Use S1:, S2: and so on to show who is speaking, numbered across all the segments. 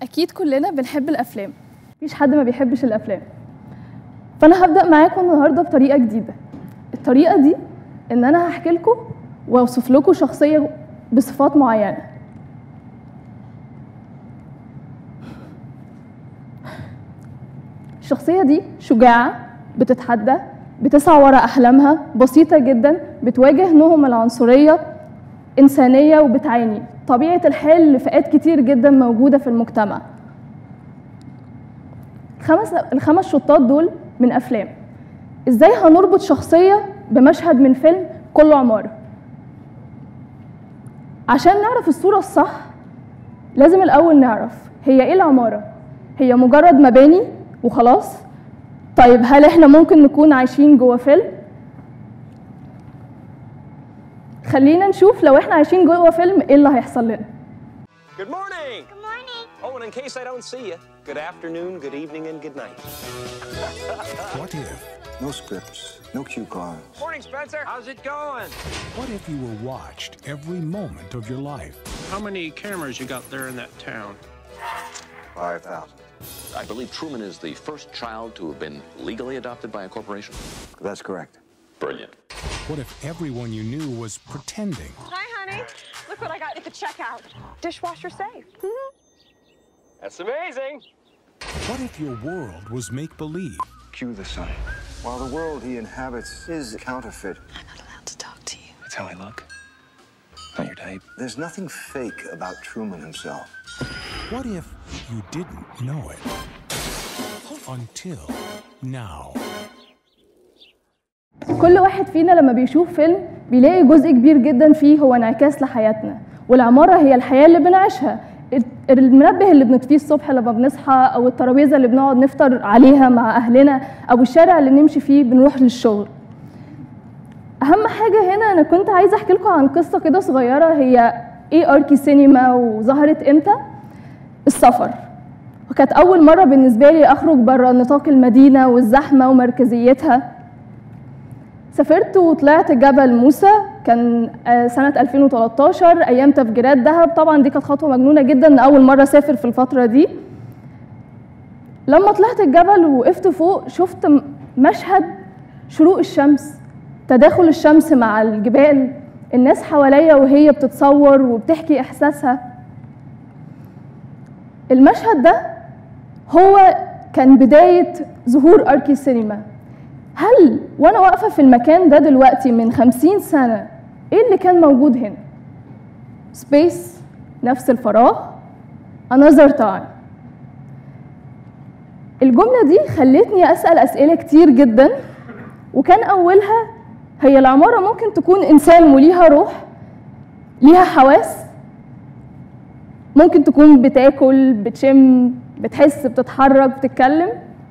S1: اكيد كلنا بنحب الافلام مفيش حد ما بيحبش الافلام فانا هبدا معاكم النهارده بطريقه جديده الطريقه دي ان انا هحكي لكم واوصف لكم شخصيه بصفات معينه الشخصيه دي شجاعه بتتحدى بتسعى ورا احلامها بسيطه جدا بتواجه نهم العنصريه انسانيه وبتعاني طبيعه الحال لفئات كتير جدا موجوده في المجتمع الخمس الخمس شطات دول من افلام ازاي هنربط شخصيه بمشهد من فيلم كله عماره عشان نعرف الصوره الصح لازم الاول نعرف هي ايه العماره هي مجرد مباني وخلاص طيب هل احنا ممكن نكون عايشين جوه فيلم خلينا نشوف لو احنا عايشين جوه فيلم ايه اللي هيحصل لنا
S2: Good morning.
S3: Good morning.
S2: Oh, and in case I don't see you, good afternoon, good evening, and good night.
S4: What if?
S5: No scripts, no cue cards.
S2: Morning, Spencer. How's it going?
S4: What if you were watched every moment of your life?
S6: How many cameras you got there in that town?
S5: 5,000.
S7: I believe Truman is the first child to have been legally adopted by a corporation.
S5: That's correct.
S7: Brilliant.
S4: What if everyone you knew was pretending?
S3: Hi, honey. Look what I got at the checkout. Dishwasher safe.
S2: That's amazing.
S4: What if your world was make believe?
S5: Cue the sun. While the world he inhabits is counterfeit,
S3: I'm not allowed to talk to you.
S5: that's how I look. Not your type. There's nothing fake about Truman himself.
S4: What if you didn't know it? Until now.
S1: كل واحد فينا لما بيشوف فيلم بيلاقي جزء كبير جدا فيه هو انعكاس لحياتنا والعمارة هي الحياة اللي بنعيشها المنبه اللي بنطفيه الصبح لما بنصحى او الترابيزة اللي بنقعد نفطر عليها مع اهلنا او الشارع اللي بنمشي فيه بنروح للشغل اهم حاجة هنا انا كنت عايزة احكي لكم عن قصة كده صغيرة هي ايه اركي سينما وظهرت امتى السفر وكانت اول مرة بالنسبة لي اخرج بره نطاق المدينة والزحمة ومركزيتها سافرت وطلعت جبل موسى كان آه، سنة 2013 أيام تفجيرات دهب طبعا دي كانت خطوة مجنونة جدا إن أول مرة أسافر في الفترة دي لما طلعت الجبل ووقفت فوق شفت م- مشهد شروق الشمس تداخل الشمس مع الجبال الناس حواليا وهي بتتصور وبتحكي إحساسها المشهد ده هو كان بداية ظهور أركي سينما هل وانا واقفه في المكان ده دلوقتي من خمسين سنه ايه اللي كان موجود هنا سبيس نفس الفراغ another time الجمله دي خلتني اسال اسئله كتير جدا وكان اولها هي العماره ممكن تكون انسان وليها روح ليها حواس ممكن تكون بتاكل بتشم بتحس بتتحرك بتتكلم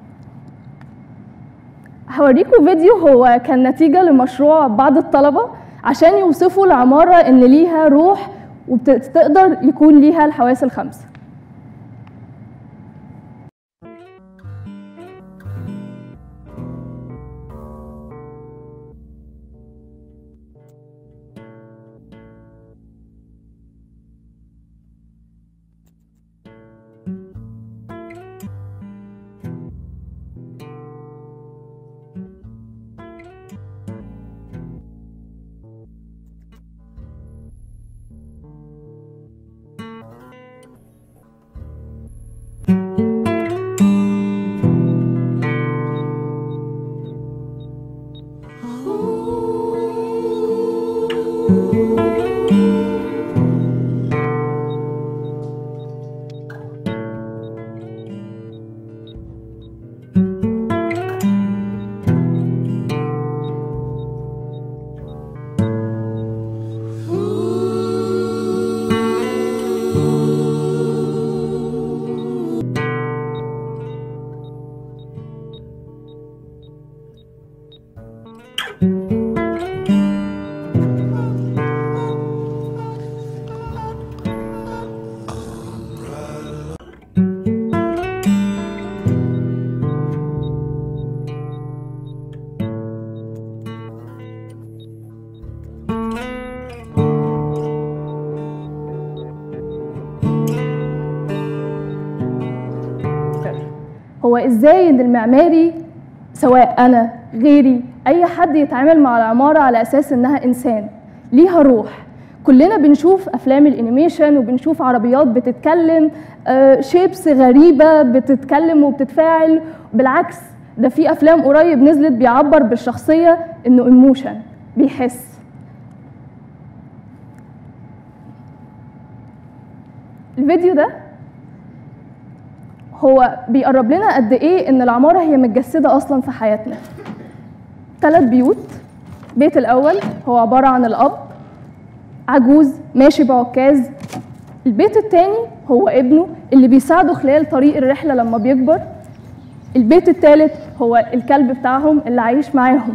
S1: هوريكم فيديو هو كان نتيجة لمشروع بعض الطلبة عشان يوصفوا العمارة إن ليها روح وبتقدر يكون ليها الحواس الخمسة هو ازاي ان المعماري سواء انا غيري اي حد يتعامل مع العماره على اساس انها انسان ليها روح كلنا بنشوف افلام الانيميشن وبنشوف عربيات بتتكلم شيبس غريبه بتتكلم وبتتفاعل بالعكس ده في افلام قريب نزلت بيعبر بالشخصيه انه ايموشن بيحس الفيديو ده هو بيقرب لنا قد ايه ان العماره هي متجسده اصلا في حياتنا ثلاث بيوت البيت الاول هو عباره عن الاب عجوز ماشي بعكاز البيت الثاني هو ابنه اللي بيساعده خلال طريق الرحله لما بيكبر البيت الثالث هو الكلب بتاعهم اللي عايش معاهم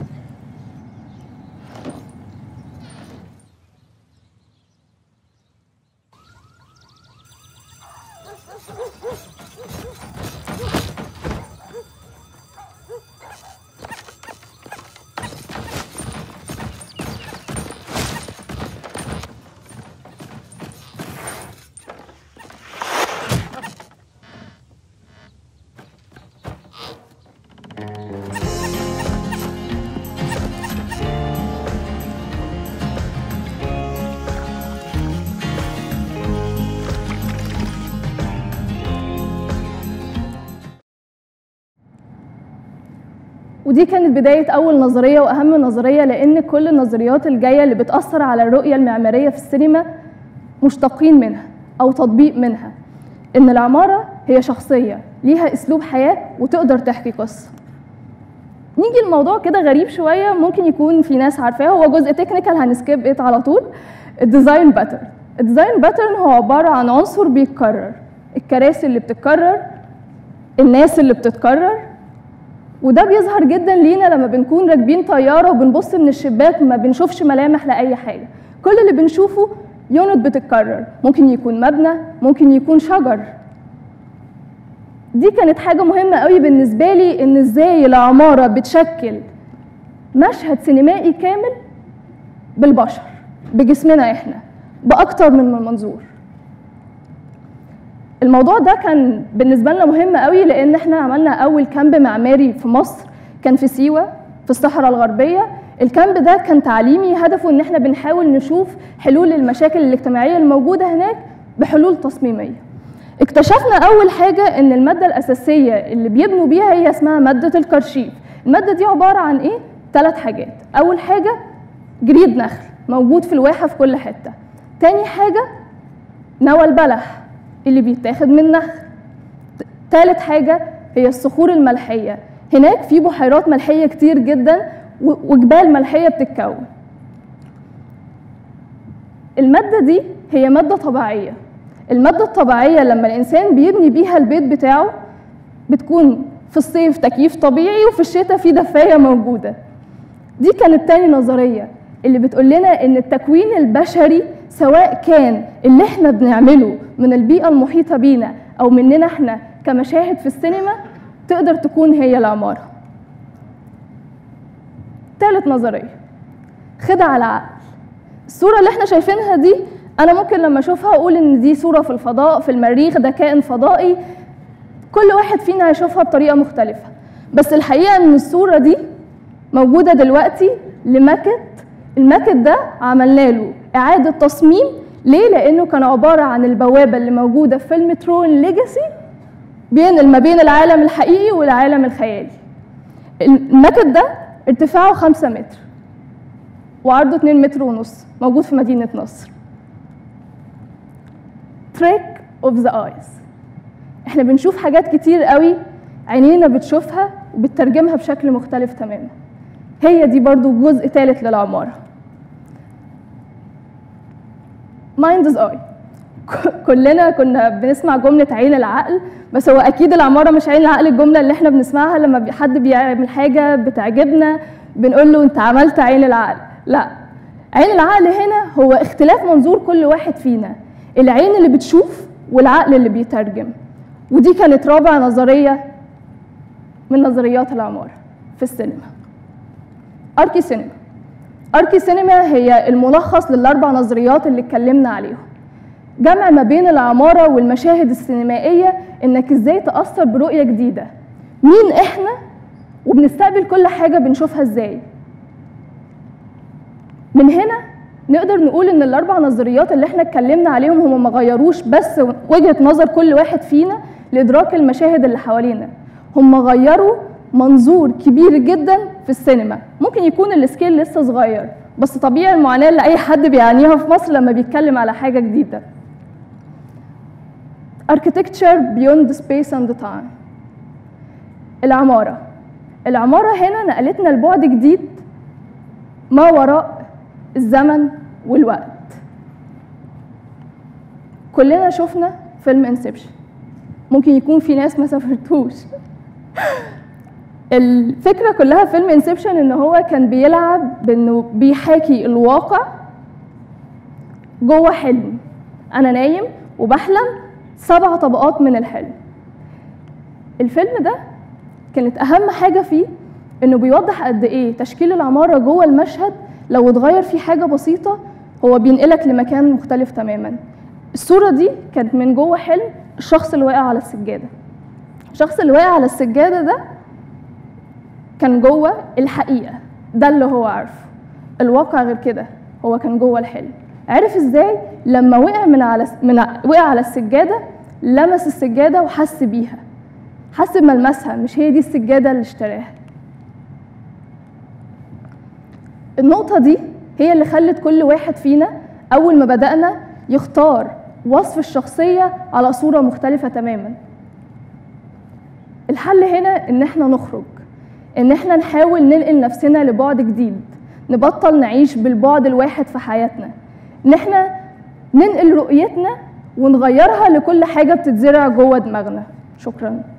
S1: ودي كانت بداية أول نظرية وأهم نظرية لأن كل النظريات الجاية اللي بتأثر على الرؤية المعمارية في السينما مشتقين منها أو تطبيق منها إن العمارة هي شخصية ليها أسلوب حياة وتقدر تحكي قصة نيجي الموضوع كده غريب شوية ممكن يكون في ناس عارفاه هو جزء تكنيكال هنسكيب ات على طول الديزاين باترن الديزاين باترن هو عبارة عن عنصر بيتكرر الكراسي اللي بتتكرر الناس اللي بتتكرر وده بيظهر جدا لينا لما بنكون راكبين طياره وبنبص من الشباك ما بنشوفش ملامح لاي حاجه كل اللي بنشوفه يونت بتتكرر ممكن يكون مبنى ممكن يكون شجر دي كانت حاجة مهمة قوي بالنسبة لي إن إزاي العمارة بتشكل مشهد سينمائي كامل بالبشر بجسمنا إحنا بأكتر من منظور الموضوع ده كان بالنسبه لنا مهم قوي لان احنا عملنا اول كامب معماري في مصر كان في سيوه في الصحراء الغربيه الكامب ده كان تعليمي هدفه ان احنا بنحاول نشوف حلول المشاكل الاجتماعيه الموجوده هناك بحلول تصميميه اكتشفنا اول حاجه ان الماده الاساسيه اللي بيبنوا بيها هي اسمها ماده الكرشيف الماده دي عباره عن ايه ثلاث حاجات اول حاجه جريد نخل موجود في الواحه في كل حته تاني حاجه نوى البلح اللي بيتاخد من نخل ثالث حاجة هي الصخور الملحية هناك في بحيرات ملحية كتير جدا وجبال ملحية بتتكون المادة دي هي مادة طبيعية المادة الطبيعية لما الإنسان بيبني بيها البيت بتاعه بتكون في الصيف تكييف طبيعي وفي الشتاء في دفاية موجودة دي كانت تاني نظرية اللي بتقول لنا إن التكوين البشري سواء كان اللي احنا بنعمله من البيئة المحيطة بينا أو مننا احنا كمشاهد في السينما تقدر تكون هي العمارة ثالث نظرية خدع العقل الصورة اللي احنا شايفينها دي أنا ممكن لما أشوفها أقول إن دي صورة في الفضاء في المريخ ده كائن فضائي كل واحد فينا هيشوفها بطريقة مختلفة بس الحقيقة إن الصورة دي موجودة دلوقتي لماكت الماكت ده عملنا له إعادة تصميم ليه؟ لأنه كان عبارة عن البوابة اللي موجودة في فيلم ترون ليجاسي بين ما بين العالم الحقيقي والعالم الخيالي. الماكت ده ارتفاعه 5 متر وعرضه 2 متر ونص موجود في مدينة نصر. تريك اوف ذا ايز احنا بنشوف حاجات كتير قوي عينينا بتشوفها وبتترجمها بشكل مختلف تماما. هي دي برضو جزء ثالث للعماره. مايندز اي كلنا كنا بنسمع جملة عين العقل بس هو أكيد العمارة مش عين العقل الجملة اللي احنا بنسمعها لما حد بيعمل حاجة بتعجبنا بنقول له أنت عملت عين العقل لا عين العقل هنا هو اختلاف منظور كل واحد فينا العين اللي بتشوف والعقل اللي بيترجم ودي كانت رابع نظرية من نظريات العمارة في السينما أركي سينما أركي سينما هي الملخص للأربع نظريات اللي اتكلمنا عليهم جمع ما بين العمارة والمشاهد السينمائية إنك إزاي تأثر برؤية جديدة مين إحنا وبنستقبل كل حاجة بنشوفها إزاي من هنا نقدر نقول إن الأربع نظريات اللي إحنا اتكلمنا عليهم هم ما غيروش بس وجهة نظر كل واحد فينا لإدراك المشاهد اللي حوالينا هم غيروا منظور كبير جدا في السينما ممكن يكون السكيل لسه صغير بس طبيعي المعاناة اللي أي حد بيعانيها في مصر لما بيتكلم على حاجة جديدة Architecture beyond space and time العمارة العمارة هنا نقلتنا لبعد جديد ما وراء الزمن والوقت كلنا شفنا فيلم انسبشن ممكن يكون في ناس ما سافرتوش الفكرة كلها في فيلم انسبشن ان هو كان بيلعب بانه بيحاكي الواقع جوه حلم انا نايم وبحلم سبع طبقات من الحلم الفيلم ده كانت اهم حاجه فيه انه بيوضح قد ايه تشكيل العماره جوه المشهد لو اتغير فيه حاجه بسيطه هو بينقلك لمكان مختلف تماما الصوره دي كانت من جوه حلم الشخص اللي واقع على السجاده الشخص اللي واقع على السجاده ده كان جوه الحقيقه ده اللي هو عارفه الواقع غير كده هو كان جوه الحلم عرف ازاي لما وقع من على من وقع على السجاده لمس السجاده وحس بيها حس بملمسها مش هي دي السجاده اللي اشتراها النقطه دي هي اللي خلت كل واحد فينا اول ما بدانا يختار وصف الشخصيه على صوره مختلفه تماما الحل هنا ان احنا نخرج ان احنا نحاول ننقل نفسنا لبعد جديد نبطل نعيش بالبعد الواحد في حياتنا ان احنا ننقل رؤيتنا ونغيرها لكل حاجه بتتزرع جوه دماغنا شكرا